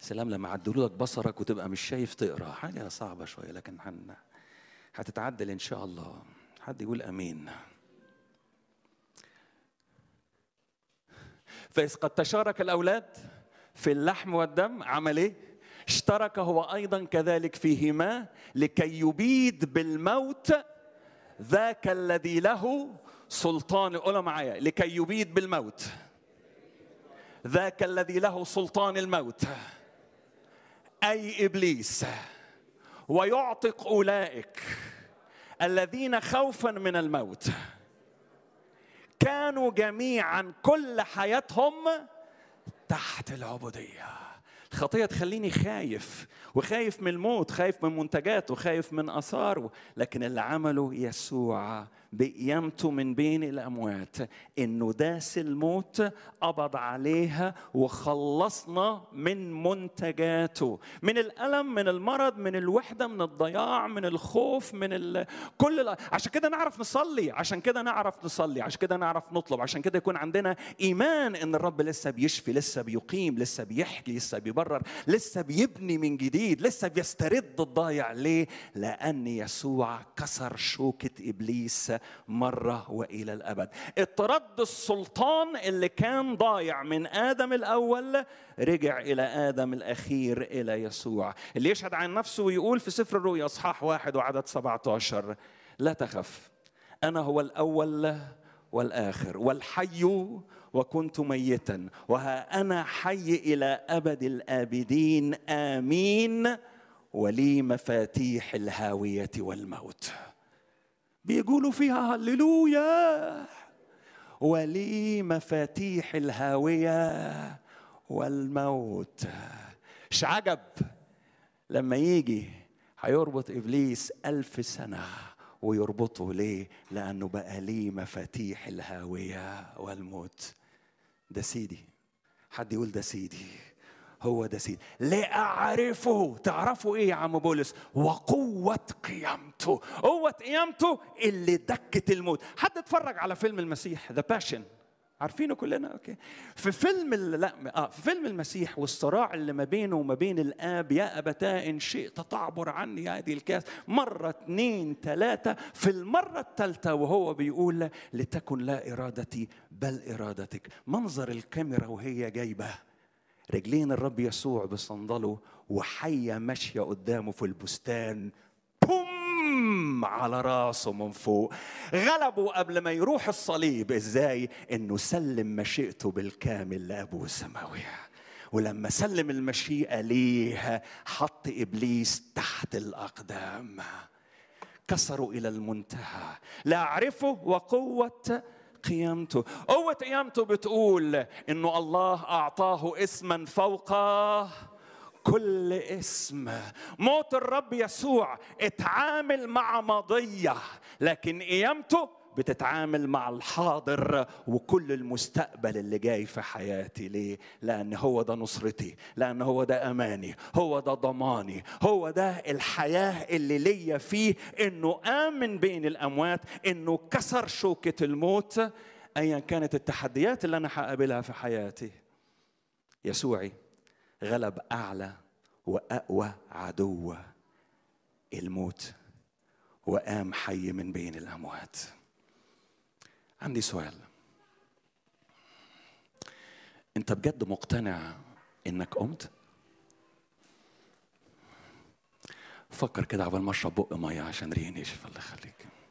سلام لما عدلوا لك بصرك وتبقى مش شايف تقرا حاجه صعبه شويه لكن هن هتتعدل ان شاء الله حد يقول امين فإذ قد تشارك الأولاد في اللحم والدم عمل إيه؟ اشترك هو أيضا كذلك فيهما لكي يبيد بالموت ذاك الذي له سلطان قولوا معايا لكي يبيد بالموت ذاك الذي له سلطان الموت أي إبليس ويعتق أولئك الذين خوفا من الموت كانوا جميعا كل حياتهم تحت العبودية الخطية تخليني خايف وخايف من الموت خايف من منتجاته خايف من أثاره لكن اللي عمله يسوع بقيامته من بين الأموات إنه داس الموت قبض عليها وخلصنا من منتجاته من الألم من المرض من الوحدة من الضياع من الخوف من ال... كل ال... عشان كده نعرف نصلي عشان كده نعرف نصلي عشان كده نعرف نطلب عشان كده يكون عندنا إيمان إن الرب لسه بيشفي لسه بيقيم لسه بيحكي لسه بيبرر لسه بيبني من جديد لسه بيسترد الضايع ليه؟ لأن يسوع كسر شوكة إبليس مرة وإلى الأبد اطرد السلطان اللي كان ضايع من آدم الأول رجع إلى آدم الأخير إلى يسوع اللي يشهد عن نفسه ويقول في سفر الرؤيا أصحاح واحد وعدد 17 لا تخف أنا هو الأول والآخر والحي وكنت ميتا وها أنا حي إلى أبد الآبدين آمين ولي مفاتيح الهاوية والموت بيقولوا فيها هللويا ولي مفاتيح الهاوية والموت مش عجب لما يجي هيربط إبليس ألف سنة ويربطه ليه؟ لأنه بقى ليه مفاتيح الهاوية والموت ده سيدي حد يقول ده سيدي هو ده سيدي لأعرفه تعرفوا ايه يا عم بولس وقوة قيامته قوة قيامته اللي دكت الموت حد اتفرج على فيلم المسيح ذا باشن عارفينه كلنا اوكي في فيلم ال- لا اه في فيلم المسيح والصراع اللي ما بينه وما بين الاب يا ابتاه ان شئت تعبر عني هذه الكاس مره اثنين ثلاثه في المره الثالثه وهو بيقول لتكن لا ارادتي بل ارادتك منظر الكاميرا وهي جايبه رجلين الرب يسوع بصندله وحيه ماشيه قدامه في البستان بوم على راسه من فوق غلبه قبل ما يروح الصليب ازاي انه سلم مشيئته بالكامل لابوه السماوي ولما سلم المشيئه ليه حط ابليس تحت الاقدام كسروا الى المنتهى لا اعرفه وقوه قيامته قوه قيامته بتقول انه الله اعطاه اسما فوق كل اسم موت الرب يسوع اتعامل مع ماضيه لكن قيامته بتتعامل مع الحاضر وكل المستقبل اللي جاي في حياتي ليه؟ لأن هو ده نصرتي لأن هو ده أماني هو ده ضماني هو ده الحياة اللي ليا فيه إنه قام بين الأموات إنه كسر شوكة الموت أيا كانت التحديات اللي أنا هقابلها في حياتي يسوعي غلب اعلى واقوى عدو الموت وقام حي من بين الاموات عندي سؤال انت بجد مقتنع انك قمت فكر كده عبال ما اشرب بق ميه عشان ريقي نشف الله يخليك